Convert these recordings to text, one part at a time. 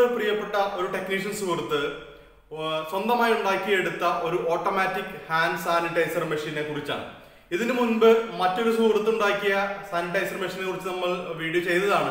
പ്രിയപ്പെട്ട ഒരു ടെക്നീഷ്യൻ സുഹൃത്ത് ഏർ സ്വന്തമായി ഉണ്ടാക്കിയെടുത്ത ഒരു ഓട്ടോമാറ്റിക് ഹാൻഡ് സാനിറ്റൈസർ മെഷീനെ കുറിച്ചാണ് ഇതിനു മുൻപ് മറ്റൊരു സുഹൃത്ത് ഉണ്ടാക്കിയ സാനിറ്റൈസർ മെഷീനെ കുറിച്ച് നമ്മൾ വീഡിയോ ചെയ്തതാണ്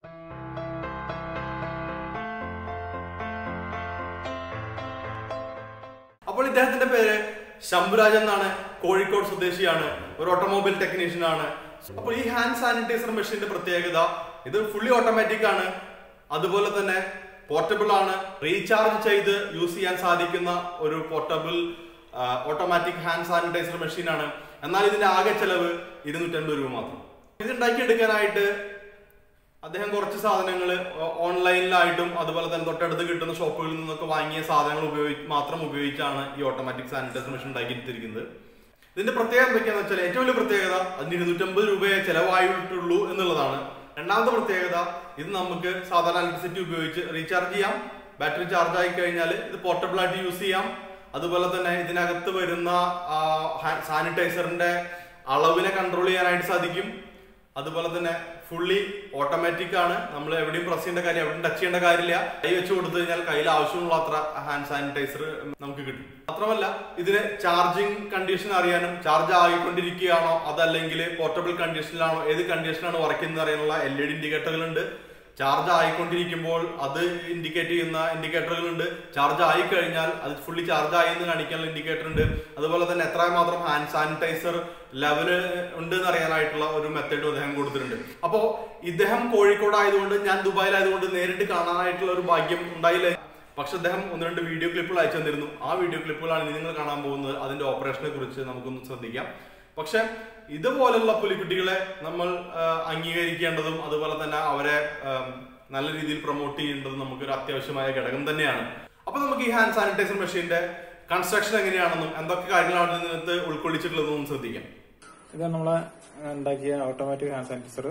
അപ്പോൾ ഇദ്ദേഹത്തിന്റെ പേര് ശംഭുരാജ് എന്നാണ് കോഴിക്കോട് സ്വദേശിയാണ് ഒരു ഓട്ടോമൊബൈൽ ടെക്നീഷ്യൻ ആണ് അപ്പോൾ ഈ ഹാൻഡ് സാനിറ്റൈസർ മെഷീന്റെ പ്രത്യേകത ഇത് ഫുള്ളി ഓട്ടോമാറ്റിക് ആണ് അതുപോലെ തന്നെ പോർട്ടബിൾ ആണ് റീചാർജ് ചെയ്ത് യൂസ് ചെയ്യാൻ സാധിക്കുന്ന ഒരു portable automatic hand sanitiser machine ആണ് എന്നാൽ ഇതിന്റെ ആകെ ചെലവ് ഇരുന്നൂറ്റമ്പത് രൂപ മാത്രം ഇത് ഉണ്ടാക്കിയെടുക്കാനായിട്ട് അദ്ദേഹം കുറച്ച് സാധനങ്ങൾ ഓൺലൈനിലായിട്ടും അതുപോലെ തന്നെ തൊട്ടടുത്ത് കിട്ടുന്ന ഷോപ്പുകളിൽ നിന്നൊക്കെ വാങ്ങിയ സാധനങ്ങൾ ഉപയോഗിച്ച് മാത്രം ഉപയോഗിച്ചാണ് ഈ ഓട്ടോമാറ്റിക് സാനിറ്റൈസർ മെഷീൻ ഉണ്ടാക്കിയിരിക്കുന്നത് ഇതിന്റെ പ്രത്യേകത എന്തൊക്കെയാണെന്ന് വെച്ചാൽ ഏറ്റവും വലിയ പ്രത്യേകത അതിന് ഇരുന്നൂറ്റമ്പത് രൂപയെ ചെലവായിട്ടുള്ളൂ എന്നുള്ളതാണ് രണ്ടാമത്തെ പ്രത്യേകത ഇത് നമുക്ക് സാധാരണ ഇലക്ട്രിസിറ്റി ഉപയോഗിച്ച് റീചാർജ് ചെയ്യാം ബാറ്ററി ചാർജ് ആയി കഴിഞ്ഞാൽ ഇത് പോർട്ടബിൾ ആയിട്ട് യൂസ് ചെയ്യാം അതുപോലെ തന്നെ ഇതിനകത്ത് വരുന്ന സാനിറ്റൈസറിന്റെ അളവിനെ കൺട്രോൾ ചെയ്യാനായിട്ട് സാധിക്കും അതുപോലെ തന്നെ ഫുള്ളി ഓട്ടോമാറ്റിക് ആണ് നമ്മൾ എവിടെയും പ്രസ് ചെയ്യേണ്ട കാര്യം എവിടെയും ടച്ച് ചെയ്യേണ്ട കാര്യമില്ല കൈ വെച്ച് കൊടുത്തു കഴിഞ്ഞാൽ കയ്യിൽ ആവശ്യമുള്ള അത്ര ഹാൻഡ് സാനിറ്റൈസർ നമുക്ക് കിട്ടും മാത്രമല്ല ഇതിന് ചാർജിങ് കണ്ടീഷൻ അറിയാനും ചാർജ് ആയിക്കൊണ്ടിരിക്കുകയാണോ അതല്ലെങ്കിൽ പോർട്ടബിൾ കണ്ടീഷനിലാണോ ഏത് കണ്ടീഷനാണ് വർക്ക് ചെയ്യുന്നത് അറിയാനുള്ള എൽ ഇ ഡി ഇൻഡിക്കേറ്ററുകൾ ഉണ്ട് ചാർജ് ആയിക്കൊണ്ടിരിക്കുമ്പോൾ അത് ഇൻഡിക്കേറ്റ് ചെയ്യുന്ന ഇൻഡിക്കേറ്ററുകൾ ഉണ്ട് ചാർജ് ആയി കഴിഞ്ഞാൽ അത് ഫുള്ളി ചാർജ് ആയി എന്ന് കാണിക്കാനുള്ള ഇൻഡിക്കേറ്റർ ഉണ്ട് അതുപോലെ തന്നെ എത്ര മാത്രം ഹാൻഡ് സാനിറ്റൈസർ ലെവല് ഉണ്ട് എന്ന് അറിയാനായിട്ടുള്ള ഒരു മെത്തേഡും അദ്ദേഹം കൊടുത്തിട്ടുണ്ട് അപ്പോൾ ഇദ്ദേഹം കോഴിക്കോട് ആയതുകൊണ്ട് ഞാൻ ദുബായിലായതുകൊണ്ട് നേരിട്ട് കാണാനായിട്ടുള്ള ഒരു ഭാഗ്യം ഉണ്ടായില്ല പക്ഷെ അദ്ദേഹം ഒന്ന് രണ്ട് വീഡിയോ ക്ലിപ്പുകൾ അയച്ചു തന്നിരുന്നു ആ വീഡിയോ ക്ലിപ്പുകളാണ് ഇനി നിങ്ങൾ കാണാൻ പോകുന്നത് അതിന്റെ ഓപ്പറേഷനെ കുറിച്ച് നമുക്കൊന്ന് ശ്രദ്ധിക്കാം പക്ഷെ ഇതുപോലുള്ള പുലിക്കുട്ടികളെ നമ്മൾ ആ, അംഗീകരിക്കേണ്ടതും അതുപോലെ തന്നെ അവരെ ആ, നല്ല രീതിയിൽ പ്രൊമോട്ട് ചെയ്യേണ്ടതും നമുക്കൊരു അത്യാവശ്യമായ ഘടകം തന്നെയാണ് അപ്പൊ നമുക്ക് ഈ ഹാൻഡ് സാനിറ്റൈസർ മെഷീന്റെ കൺസ്ട്രക്ഷൻ എങ്ങനെയാണെന്നും എന്തൊക്കെ കാര്യങ്ങളാണ് ഇതിനകത്ത് ഉൾക്കൊള്ളിച്ചിട്ടുള്ളതെന്നും ശ്രദ്ധിക്കാം ഇതാണ് നമ്മളെ ഉണ്ടാക്കിയ ഓട്ടോമാറ്റിക് ഹാൻഡ് സാനിറ്റൈസർ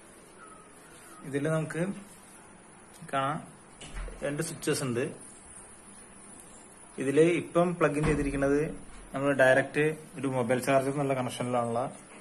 ഇതിൽ നമുക്ക് കാണാം രണ്ട് സ്വിച്ചസ് ഉണ്ട് ഇതിൽ ഇപ്പം പ്ലഗ് ഇൻ ചെയ്തിരിക്കുന്നത് നമ്മൾ ഡയറക്റ്റ് ഒരു മൊബൈൽ ചാർജർ എന്നുള്ള കണക്ഷനിലുള്ള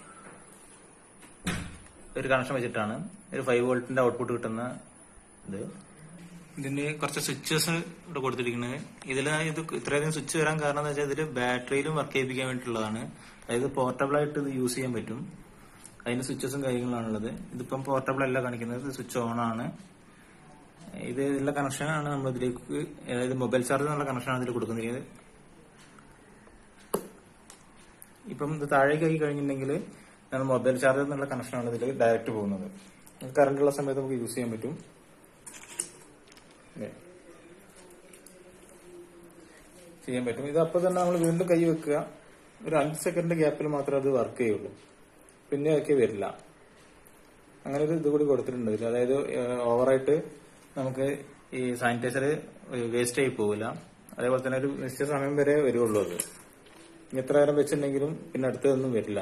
ഒരു കണക്ഷൻ വെച്ചിട്ടാണ് ഒരു ഫൈവ് വോൾട്ടിന്റെ ഔട്ട്പുട്ട് കിട്ടുന്ന ഇത് ഇതിന് കുറച്ച് സ്വിച്ചസ് ഇവിടെ കൊടുത്തിരിക്കുന്നത് ഇതിൽ ഇത് ഇത്രയധികം സ്വിച്ച് വരാൻ കാരണം എന്ന് വെച്ചാൽ ഇതിൽ ബാറ്ററിയിലും വർക്ക് ചെയ്യിപ്പിക്കാൻ വേണ്ടിയിട്ടുള്ളതാണ് അതായത് പോർട്ടബിൾ ആയിട്ട് ഇത് യൂസ് ചെയ്യാൻ പറ്റും അതിന്റെ സ്വിച്ചസും കാര്യങ്ങളാണുള്ളത് ഇതിപ്പം പോർട്ടബിൾ അല്ല കാണിക്കുന്നത് ഇത് സ്വിച്ച് ഓൺ ആണ് ഇത് ഇതിലുള്ള കണക്ഷൻ ആണ് നമ്മൾ ഇതിലേക്ക് അതായത് മൊബൈൽ ചാർജ് എന്നുള്ള കണക്ഷനാണ് ഇതിൽ കൊടുക്കുന്നത് ഇപ്പം ഇത് താഴേക്ക് ആയി കഴിഞ്ഞിട്ടുണ്ടെങ്കിൽ നമ്മൾ മൊബൈൽ ചാർജർ എന്നുള്ള കണക്ഷനാണ് ഇതിൽ ഡയറക്റ്റ് പോകുന്നത് കറണ്ട് ഉള്ള സമയത്ത് നമുക്ക് യൂസ് ചെയ്യാൻ പറ്റും ഇല്ലേ? ചെയ്യാൻ പറ്റും ഇത് അപ്പൊ തന്നെ നമ്മൾ വീണ്ടും കൈ വെക്കുക ഒരു അഞ്ച് സെക്കൻഡ് ഗ്യാപ്പിൽ മാത്രമേ അത് വർക്ക് ചെയ്യുള്ളൂ പിന്നെ ഒക്കെ വരില്ല അങ്ങനെ ഒരു ഇത് കൂടി കൊടുത്തിട്ടുണ്ട് ഇതിൽ അതായത് ഓവറായിട്ട് നമുക്ക് ഈ സാനിറ്റൈസർ വേസ്റ്റ് ആയി പോകില്ല അതേപോലെ തന്നെ ഒരു നിശ്ചിത സമയം വരെ വരുള്ളൂ അത് ഇനി എത്ര നേരം വെച്ചിട്ടുണ്ടെങ്കിലും പിന്നെ അടുത്തതൊന്നും വരില്ല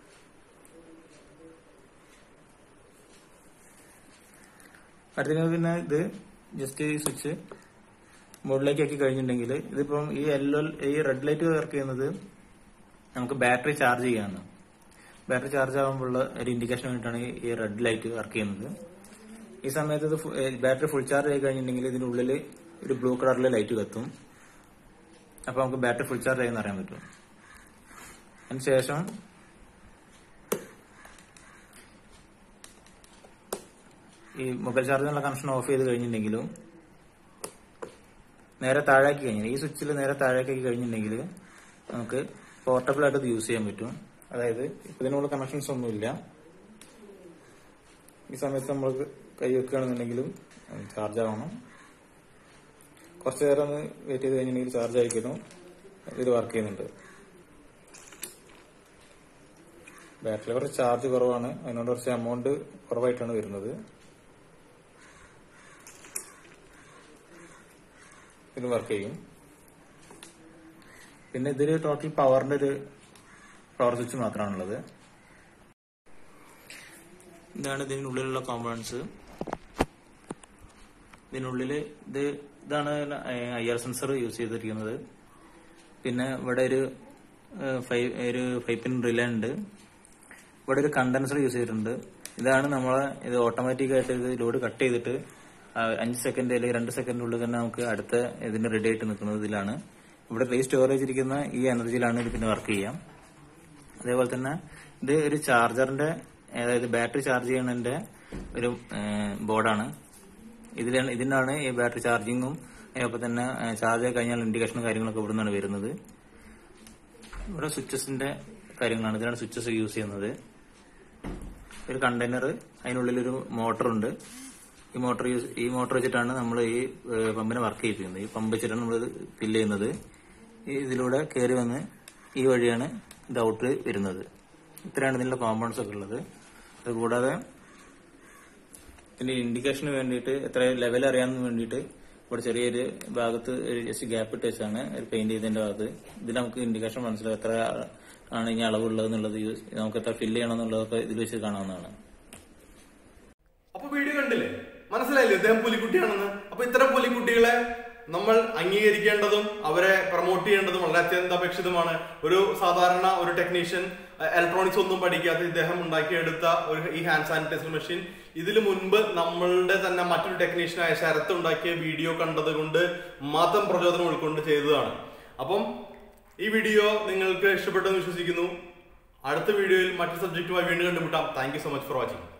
അടുത്തത് പിന്നെ ഇത് ജസ്റ്റ് ഈ സ്വിച്ച് മുകളിലേക്ക് ആക്കി കഴിഞ്ഞിട്ടുണ്ടെങ്കിൽ ഇതിപ്പം ഈ യെല്ലോ ഈ റെഡ് ലൈറ്റ് വർക്ക് ചെയ്യുന്നത് നമുക്ക് ബാറ്ററി ചാർജ് ചെയ്യാണ് ബാറ്ററി ചാർജ് ആകുമ്പോഴുള്ള ഒരു ഇൻഡിക്കേഷൻ വേണ്ടിയിട്ടാണ് ഈ റെഡ് ലൈറ്റ് വർക്ക് ചെയ്യുന്നത് ഈ സമയത്ത് ഇത് ബാറ്ററി ഫുൾ ചാർജ് ആയി കഴിഞ്ഞിട്ടുണ്ടെങ്കിൽ ഇതിന്റെ ഉള്ളിൽ ഒരു ബ്ലൂ കളറിൽ ലൈറ്റ് കത്തും അപ്പൊ നമുക്ക് ബാറ്ററി ഫുൾ ചാർജ് ആയി എന്ന് അറിയാൻ പറ്റും അതിനുശേഷം ഈ മൊബൈൽ ചാർജിനുള്ള കണക്ഷൻ ഓഫ് ചെയ്ത് കഴിഞ്ഞിട്ടുണ്ടെങ്കിലും നേരെ താഴേക്ക് കഴിഞ്ഞാൽ ഈ സ്വിച്ചിൽ നേരെ താഴേക്ക് കഴിഞ്ഞിട്ടുണ്ടെങ്കിൽ നമുക്ക് പോർട്ടബിൾ ആയിട്ട് ഇത് യൂസ് ചെയ്യാൻ പറ്റും അതായത് ഇപ്പൊ ഇതിനുള്ള കണക്ഷൻസ് ഒന്നുമില്ല ഈ സമയത്ത് നമ്മൾ കൈ വെക്കുകയാണെന്നുണ്ടെങ്കിലും ചാർജ് ആവണം കുറച്ചു നേരം ഒന്ന് വെയിറ്റ് ചെയ്ത് കഴിഞ്ഞിട്ടുണ്ടെങ്കിൽ ചാർജ് ആയിക്കുന്നു ഇത് വർക്ക് ചെയ്യുന്നുണ്ട് ബാറ്ററി കുറച്ച് ചാർജ് കുറവാണ് അതിനോട് കുറച്ച് എമൗണ്ട് കുറവായിട്ടാണ് വരുന്നത് ഇത് വർക്ക് ചെയ്യും പിന്നെ ഇതിൽ ടോട്ടൽ പവറിന്റെ ഒരു പവർ സ്വിച്ച് മാത്രമാണുള്ളത് ഇതാണ് ഇതിനുള്ളിലുള്ള കോമ്പണൻസ് ഇതിനുള്ളിൽ ഇത് ഇതാണ് ഐ ആർ സെൻസർ യൂസ് ചെയ്തിരിക്കുന്നത് പിന്നെ ഇവിടെ ഒരു ഫൈവ് ഒരു ഫൈവ് പിൻ റിലേ ഉണ്ട് ഇവിടെ ഒരു കണ്ടൻസർ യൂസ് ചെയ്തിട്ടുണ്ട് ഇതാണ് നമ്മളെ ഇത് ഓട്ടോമാറ്റിക് ആയിട്ട് ഇത് ലോഡ് കട്ട് ചെയ്തിട്ട് ആ, അഞ്ച് സെക്കൻഡ് അല്ലെങ്കിൽ രണ്ട് സെക്കൻഡിനുള്ളിൽ തന്നെ നമുക്ക് അടുത്ത ഇതിന് റെഡി ആയിട്ട് നിൽക്കുന്നത് ഇതിലാണ് ഇവിടെ റീ സ്റ്റോറേജ് ഇരിക്കുന്ന ഈ എനർജിയിലാണ് ഇത് പിന്നെ വർക്ക് ചെയ്യാം അതേപോലെ തന്നെ ഇത് ഒരു ചാർജറിന്റെ അതായത് ബാറ്ററി ചാർജ് ചെയ്യുന്നതിന്റെ ഒരു ബോർഡാണ് ഇതിലാണ് ഇതിനാണ് ഈ ബാറ്ററി ചാർജിങ്ങും അതേപോലെ തന്നെ ചാർജ് ആയി കഴിഞ്ഞാൽ ഇൻഡിക്കേഷനും കാര്യങ്ങളൊക്കെ ഇവിടെ നിന്നാണ് വരുന്നത് ഇവിടെ സ്വിച്ചസിന്റെ കാര്യങ്ങളാണ് ഇതിലാണ് സ്വിച്ചസ് യൂസ് ചെയ്യുന്നത് ഒരു കണ്ടെയ്നർ അതിനുള്ളിൽ ഒരു മോട്ടറുണ്ട് ഈ മോട്ടർ യൂസ് ഈ മോട്ടർ വെച്ചിട്ടാണ് നമ്മൾ ഈ ഏഹ്, പമ്പിനെ വർക്ക് ചെയ്യിപ്പിക്കുന്നത് ഈ പമ്പ് വെച്ചിട്ടാണ് നമ്മൾ ഫില്ല് ചെയ്യുന്നത് ഈ ഇതിലൂടെ കയറി വന്ന് ഈ വഴിയാണ് ഇത് ഔട്ട് വരുന്നത് ഇത്രയാണ് ഇതിന്റെ കോമ്പൗണ്ട്സ് ഒക്കെ ഉള്ളത് അത് കൂടാതെ ഇതിന്റെ ഇൻഡിക്കേഷന് വേണ്ടിയിട്ട് എത്ര ലെവൽ അറിയാൻ വേണ്ടിയിട്ട് ഇവിടെ ചെറിയൊരു ഭാഗത്ത് ഒരു ജസ്റ്റ് ഗ്യാപ്പ് ഇട്ട് വെച്ചാണ് ഒരു പെയിന്റ് ചെയ്തതിന്റെ ഭാഗത്ത് ഇതിൽ നമുക്ക് ഇൻഡിക്കേഷൻ മനസ്സിലാവും എത്ര ആണ് ഇനി അളവുള്ളത് എന്നുള്ളത് യൂസ്- നമുക്ക് എത്ര ഫില്ല് ചെയ്യണം എന്നുള്ളതൊക്കെ ഇതിൽ വെച്ച് കാണാവുന്നതാണ് അപ്പൊ വീഡിയോ കണ്ടില്ലേ മനസ്സിലായില്ലേ ഇദ്ദേഹം പുലിക്കുട്ടിയാണെന്ന് അപ്പൊ ഇത്തരം പുലിക്കുട്ടികളെ നമ്മൾ അംഗീകരിക്കേണ്ടതും അവരെ പ്രൊമോട്ട് ചെയ്യേണ്ടതും വളരെ അത്യന്താപേക്ഷിതമാണ് ഒരു സാധാരണ ഒരു ടെക്നീഷ്യൻ ഇലക്ട്രോണിക്സ് ഒന്നും പഠിക്കാതെ ഇദ്ദേഹം ഉണ്ടാക്കിയെടുത്ത ഒരു ഈ ഹാൻഡ് സാനിറ്റൈസർ മെഷീൻ ഇതിനു മുൻപ് നമ്മളുടെ തന്നെ മറ്റൊരു ടെക്നീഷ്യനായ ശരത്ത് ഉണ്ടാക്കിയ വീഡിയോ കണ്ടത് കൊണ്ട് മാത്രം പ്രചോദനം ഉൾക്കൊണ്ട് ചെയ്തതാണ് അപ്പം ഈ വീഡിയോ നിങ്ങൾക്ക് ഇഷ്ടപ്പെട്ടെന്ന് വിശ്വസിക്കുന്നു അടുത്ത വീഡിയോയിൽ മറ്റൊരു സബ്ജക്റ്റുമായി വീണ്ടും കണ്ടുമുട്ടാം thank you so much for watching